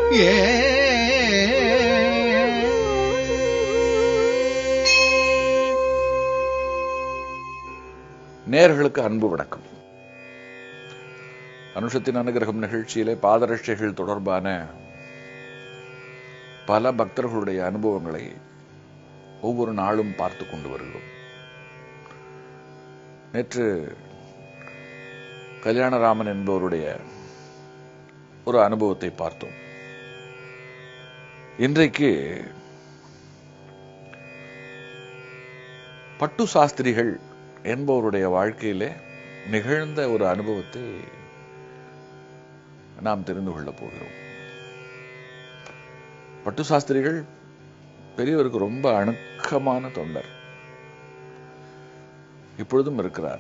நேர்களுக்கு அன்பு வணக்கம் அனுஷத்தின் அனுகிரகம் நிகழ்ச்சியிலே பாதரட்சைகள் தொடர்பான பல பக்தர்களுடைய அனுபவங்களை ஒவ்வொரு நாளும் பார்த்து கொண்டு வருகிறோம் நேற்று கல்யாணராமன் என்பவருடைய ஒரு அனுபவத்தை பார்த்தோம் இன்றைக்கு பட்டு சாஸ்திரிகள் என்பவருடைய வாழ்க்கையிலே நிகழ்ந்த ஒரு அனுபவத்தை நாம் தெரிந்து கொள்ளப் போகிறோம் பட்டு சாஸ்திரிகள் பெரியவருக்கு ரொம்ப அணுக்கமான தொண்டர் இப்பொழுதும் இருக்கிறார்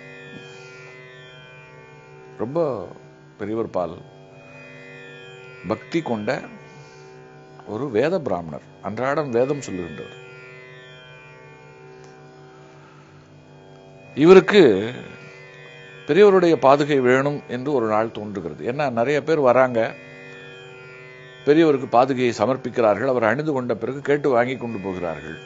ரொம்ப பெரியவர் பால் பக்தி கொண்ட ஒரு வேத பிராமணர் அன்றாடம் வேதம் சொல்லுகின்றவர் இவருக்கு பெரியவருடைய பாதுகை வேணும் என்று ஒரு நாள் தோன்றுகிறது ஏன்னா நிறைய பேர் வராங்க பெரியவருக்கு பாதுகையை சமர்ப்பிக்கிறார்கள் அவர் அணிந்து கொண்ட பிறகு கேட்டு வாங்கி கொண்டு போகிறார்கள்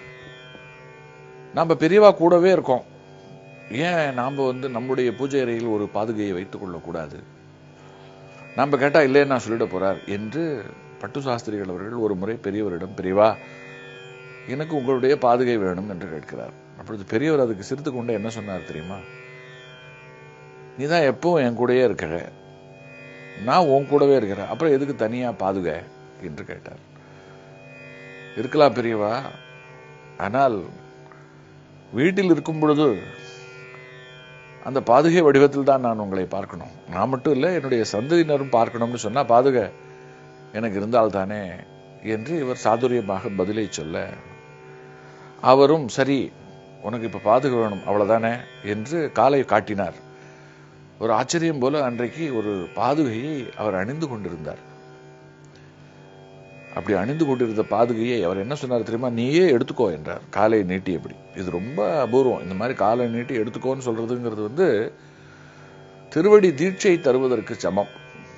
நாம பெரியவா கூடவே இருக்கோம் ஏன் நாம வந்து நம்முடைய பூஜை அறையில் ஒரு பாதுகையை வைத்துக் கொள்ளக்கூடாது நாம கேட்டா இல்லைன்னு நான் சொல்லிட போறார் என்று பட்டு சாஸ்திரிகள் அவர்கள் ஒரு முறை பெரியவரிடம் பெரியவா எனக்கு உங்களுடைய பாதுகை வேணும் என்று கேட்கிறார் அப்பொழுது பெரியவர் அதுக்கு சிரித்து கொண்டு என்ன சொன்னார் தெரியுமா நீ தான் எப்பவும் என் கூடயே இருக்கிற நான் உன் கூடவே இருக்கிறேன் அப்புறம் எதுக்கு தனியா பாதுகை என்று கேட்டார் இருக்கலாம் பெரியவா ஆனால் வீட்டில் இருக்கும் பொழுது அந்த பாதுகை வடிவத்தில் தான் நான் உங்களை பார்க்கணும் நான் மட்டும் இல்லை என்னுடைய சந்ததியினரும் பார்க்கணும்னு சொன்னா பாதுகை எனக்கு இருந்தால் தானே என்று இவர் சாதுரியமாக பதிலை சொல்ல அவரும் சரி உனக்கு இப்ப பாதுகை வேணும் அவ்வளவுதானே என்று காலை காட்டினார் ஒரு ஆச்சரியம் போல அன்றைக்கு ஒரு பாதுகையை அவர் அணிந்து கொண்டிருந்தார் அப்படி அணிந்து கொண்டிருந்த பாதுகையை அவர் என்ன சொன்னார் தெரியுமா நீயே எடுத்துக்கோ என்றார் காலை நீட்டியபடி இது ரொம்ப அபூர்வம் இந்த மாதிரி காலை நீட்டி எடுத்துக்கோன்னு சொல்றதுங்கிறது வந்து திருவடி தீட்சை தருவதற்கு சமம்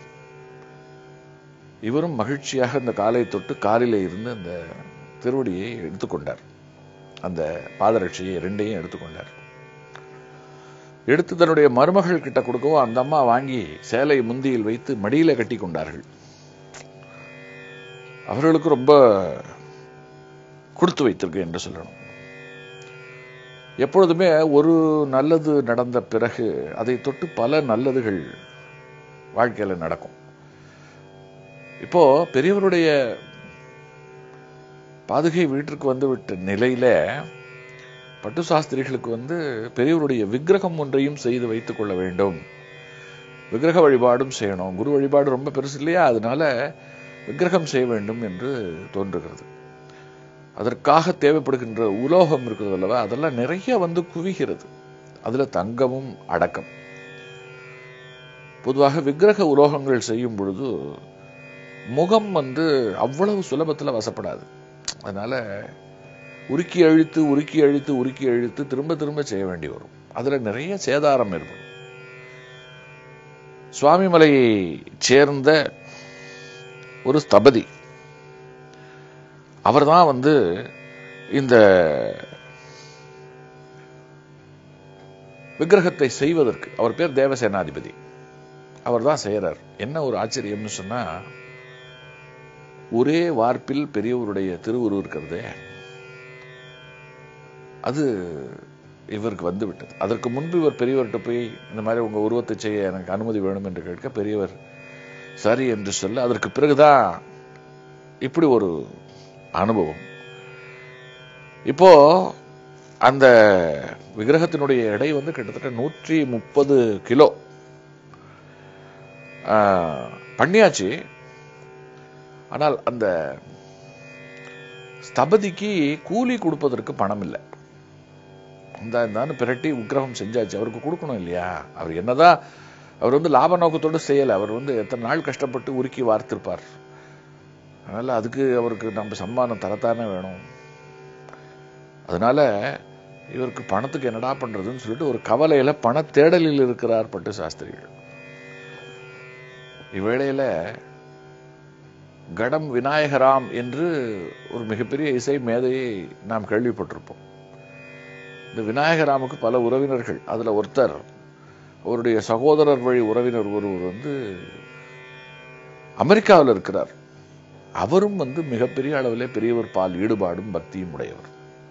இவரும் மகிழ்ச்சியாக இந்த காலை தொட்டு காலிலே இருந்து அந்த திருவடியை எடுத்துக்கொண்டார் அந்த பாதரட்சியை ரெண்டையும் எடுத்துக்கொண்டார் எடுத்து தன்னுடைய மருமகள் கிட்ட கொடுக்கவும் அந்த அம்மா வாங்கி சேலை முந்தியில் வைத்து மடியில கட்டி கொண்டார்கள் அவர்களுக்கு ரொம்ப கொடுத்து வைத்திருக்கு என்று சொல்லணும் எப்பொழுதுமே ஒரு நல்லது நடந்த பிறகு அதை தொட்டு பல நல்லதுகள் வாழ்க்கையில நடக்கும் இப்போ பெரியவருடைய பாதுகை வீட்டிற்கு வந்து விட்ட நிலையில பட்டு சாஸ்திரிகளுக்கு வந்து பெரியவருடைய விக்கிரகம் ஒன்றையும் செய்து வைத்துக் கொள்ள வேண்டும் விக்கிரக வழிபாடும் செய்யணும் குரு வழிபாடு ரொம்ப பெருசு இல்லையா அதனால விக்கிரகம் செய்ய வேண்டும் என்று தோன்றுகிறது அதற்காக தேவைப்படுகின்ற உலோகம் இருக்கிறது அல்லவா அதெல்லாம் நிறைய வந்து குவிகிறது அதுல தங்கமும் அடக்கம் பொதுவாக விக்கிரக உலோகங்கள் செய்யும் பொழுது முகம் வந்து அவ்வளவு சுலபத்துல வசப்படாது அதனால உருக்கி அழித்து உருக்கி அழித்து உருக்கி அழித்து திரும்ப திரும்ப செய்ய வேண்டி வரும் அதுல நிறைய சேதாரம் ஏற்படும் சுவாமிமலையை சேர்ந்த ஒரு ஸ்தபதி அவர்தான் வந்து இந்த விக்கிரகத்தை செய்வதற்கு அவர் பேர் தேவசேனாதிபதி அவர் தான் செய்யறார் என்ன ஒரு ஆச்சரியம்னு சொன்னா ஒரே வார்ப்பில் பெரியவருடைய திருவுருவம் இருக்கிறதே அது இவருக்கு வந்து விட்டது அதற்கு முன்பு இவர் பெரியவர்கிட்ட போய் இந்த மாதிரி உங்க உருவத்தை செய்ய எனக்கு அனுமதி வேணும் என்று கேட்க பெரியவர் சரி என்று சொல்ல அதற்கு பிறகுதான் இப்படி ஒரு அனுபவம் இப்போ அந்த விக்கிரகத்தினுடைய எடை வந்து கிட்டத்தட்ட நூற்றி முப்பது கிலோ பண்ணியாச்சு ஆனால் அந்த ஸ்தபதிக்கு கூலி கொடுப்பதற்கு பணம் இல்லை இந்த இந்தான்னு பிரட்டி விக்கிரகம் செஞ்சாச்சு அவருக்கு கொடுக்கணும் இல்லையா அவர் என்னதான் அவர் வந்து லாப நோக்கத்தோடு செய்யலை அவர் வந்து எத்தனை நாள் கஷ்டப்பட்டு உருக்கி வார்த்திருப்பார் அதனால அதுக்கு அவருக்கு நம்ம சம்மானம் தரத்தானே வேணும் அதனால இவருக்கு பணத்துக்கு என்னடா பண்றதுன்னு சொல்லிட்டு ஒரு கவலையில பண தேடலில் இருக்கிறார் பட்டு சாஸ்திரிகள் இவ்வேளையில கடம் விநாயகராம் என்று ஒரு மிகப்பெரிய இசை மேதையை நாம் கேள்விப்பட்டிருப்போம் இந்த விநாயகராமுக்கு பல உறவினர்கள் அதுல ஒருத்தர் அவருடைய சகோதரர் வழி உறவினர் ஒருவர் வந்து அமெரிக்காவில் இருக்கிறார் அவரும் வந்து மிகப்பெரிய அளவிலே பெரியவர் பால் ஈடுபாடும் பக்தியும் உடையவர்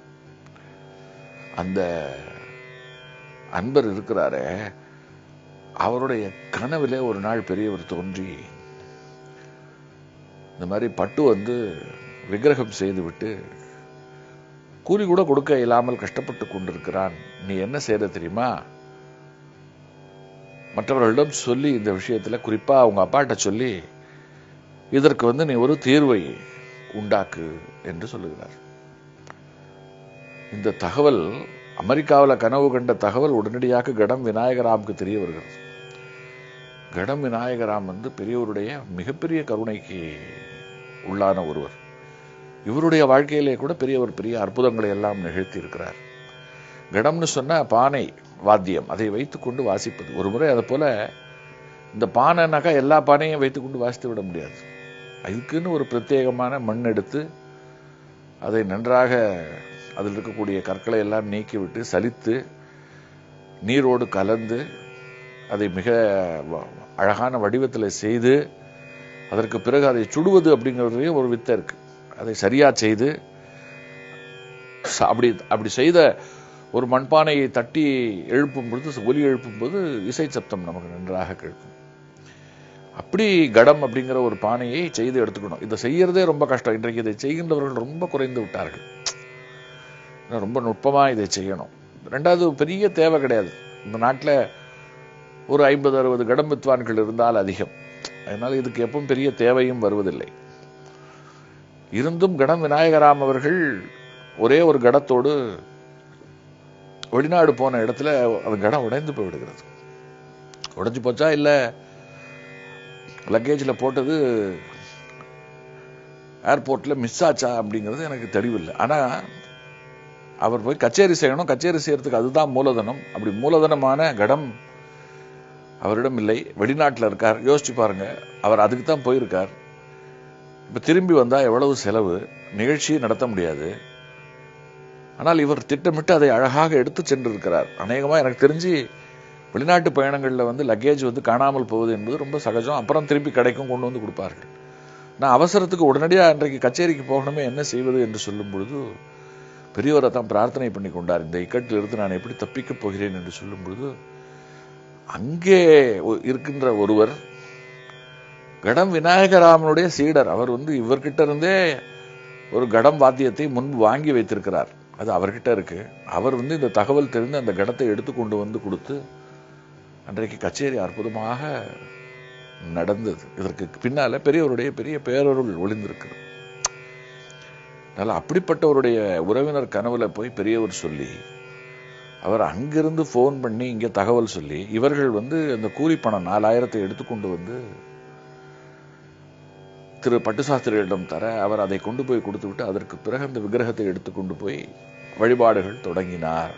அந்த அன்பர் இருக்கிறாரே அவருடைய கனவிலே ஒரு நாள் பெரியவர் தோன்றி இந்த மாதிரி பட்டு வந்து விக்கிரகம் செய்துவிட்டு கூலி கூட கொடுக்க இயலாமல் கஷ்டப்பட்டு கொண்டிருக்கிறான் நீ என்ன செய்யற தெரியுமா மற்றவர்களிடம் சொல்லி இந்த விஷயத்துல குறிப்பா அவங்க அப்பாட்ட சொல்லி இதற்கு வந்து நீ ஒரு தீர்வை உண்டாக்கு என்று சொல்லுகிறார் இந்த தகவல் அமெரிக்காவில் கனவு கண்ட தகவல் உடனடியாக கடம் விநாயகராமுக்கு தெரிய வருகிறது கடம் விநாயகராம் வந்து பெரியவருடைய மிகப்பெரிய கருணைக்கு உள்ளான ஒருவர் இவருடைய வாழ்க்கையிலே கூட பெரியவர் பெரிய அற்புதங்களை எல்லாம் நிகழ்த்தி இருக்கிறார் கடம்னு சொன்னா பானை வாத்தியம் அதை வைத்துக்கொண்டு வாசிப்பது ஒரு முறை அதை போல இந்த பானைனாக்கா எல்லா பானையும் வைத்துக்கொண்டு வாசித்து விட முடியாது அதுக்குன்னு ஒரு பிரத்யேகமான மண் எடுத்து அதை நன்றாக அதில் இருக்கக்கூடிய கற்களை எல்லாம் நீக்கிவிட்டு சலித்து நீரோடு கலந்து அதை மிக வ- அழகான வடிவத்தில் செய்து அதற்கு பிறகு அதை சுடுவது அப்படிங்கிறதுலேயும் ஒரு வித்தை இருக்கு அதை சரியா செய்து ச- அப்படி அப்படி செய்த ஒரு மண்பானையை தட்டி எழுப்பும் பொழுது ஒலி எழுப்பும் போது இசை சப்தம் நமக்கு நன்றாக கேட்கும் அப்படி கடம் அப்படிங்கிற ஒரு பானையை செய்து எடுத்துக்கணும் இதை செய்யறதே ரொம்ப கஷ்டம் இன்றைக்கு இதை செய்கின்றவர்கள் ரொம்ப குறைந்து விட்டார்கள் ஏன்னா ரொம்ப நுட்பமா இதை செய்யணும் ரெண்டாவது பெரிய தேவை கிடையாது இந்த நாட்டில் ஒரு ஐம்பது அறுபது கடம் வித்வான்கள் இருந்தால் அதிகம் அதனால இதுக்கு எப்பவும் பெரிய தேவையும் வருவதில்லை இருந்தும் கடம் விநாயகராம் அவர்கள் ஒரே ஒரு கடத்தோடு வெளிநாடு போன இடத்துல அந்த கடம் உடைந்து போய்விடுகிறது உடைஞ்சு போச்சா இல்ல லக்கேஜில் போட்டது ஏர்போர்ட்ல மிஸ் ஆச்சா அப்படிங்கிறது எனக்கு தெளிவில்லை ஆனா அவர் போய் கச்சேரி செய்யணும் கச்சேரி செய்யறதுக்கு அதுதான் மூலதனம் அப்படி மூலதனமான கடம் அவரிடம் இல்லை வெளிநாட்டில் இருக்கார் யோசிச்சு பாருங்க அவர் அதுக்கு தான் போயிருக்கார் இப்ப திரும்பி வந்தா எவ்வளவு செலவு நிகழ்ச்சி நடத்த முடியாது ஆனால் இவர் திட்டமிட்டு அதை அழகாக எடுத்து சென்றிருக்கிறார் அநேகமா எனக்கு தெரிஞ்சு வெளிநாட்டு பயணங்கள்ல வந்து லக்கேஜ் வந்து காணாமல் போவது என்பது ரொம்ப சகஜம் அப்புறம் திருப்பி கிடைக்கும் கொண்டு வந்து கொடுப்பார்கள் நான் அவசரத்துக்கு உடனடியா அன்றைக்கு கச்சேரிக்கு போகணுமே என்ன செய்வது என்று சொல்லும் பொழுது பெரியவரை தான் பிரார்த்தனை பண்ணி கொண்டார் இந்த இக்கட்டிலிருந்து நான் எப்படி தப்பிக்கப் போகிறேன் என்று சொல்லும் பொழுது அங்கே ஒ- இருக்கின்ற ஒருவர் கடம் விநாயகராமனுடைய சீடர் அவர் வந்து இவர்கிட்ட இருந்தே ஒரு கடம் வாத்தியத்தை முன்பு வாங்கி வைத்திருக்கிறார் அது அவர்கிட்ட இருக்கு அவர் வந்து இந்த தகவல் தெரிந்து அந்த கடத்தை எடுத்து கொண்டு வந்து கொடுத்து அன்றைக்கு கச்சேரி அற்புதமாக நடந்தது இதற்கு பின்னால பெரியவருடைய பெரிய பேரருள் ஒளிந்திருக்கிறது அதனால அப்படிப்பட்டவருடைய உறவினர் கனவுல போய் பெரியவர் சொல்லி அவர் அங்கிருந்து ஃபோன் பண்ணி இங்க தகவல் சொல்லி இவர்கள் வந்து அந்த கூலி பணம் நாலாயிரத்தை எடுத்துக்கொண்டு வந்து திரு பட்டுசாஸ்திரிகளிடம் தர அவர் அதை கொண்டு போய் கொடுத்து விட்டு அதற்கு பிறகு அந்த விக்கிரகத்தை எடுத்துக்கொண்டு போய் வழிபாடுகள் தொடங்கினார்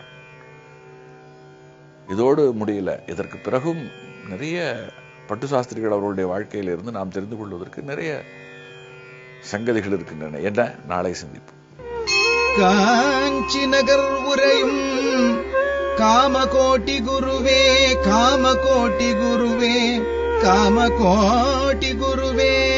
இதோடு முடியல இதற்கு பிறகும் நிறைய பட்டு சாஸ்திரிகள் அவர்களுடைய வாழ்க்கையிலிருந்து நாம் தெரிந்து கொள்வதற்கு நிறைய சங்கதிகள் இருக்கின்றன என்ன நாளை சிந்திப்போம் காஞ்சி நகர் உரையும் காமகோட்டி குருவே காமகோட்டி குருவே காமகோட்டி குருவே